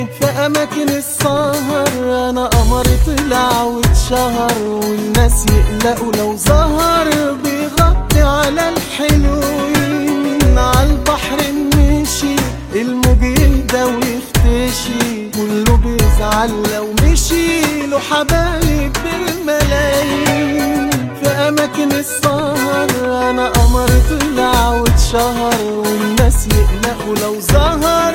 في أماكن السهر أنا قمر طلع واتشهر والناس يقلقوا لو ظهر بيغطي على الحلوين عالبحر مشي الموج يهدى ويختشي كله بيزعل لو مشي له حبايب بالملايين في أماكن السهر أنا قمر طلع واتشهر والناس يقلقوا لو ظهر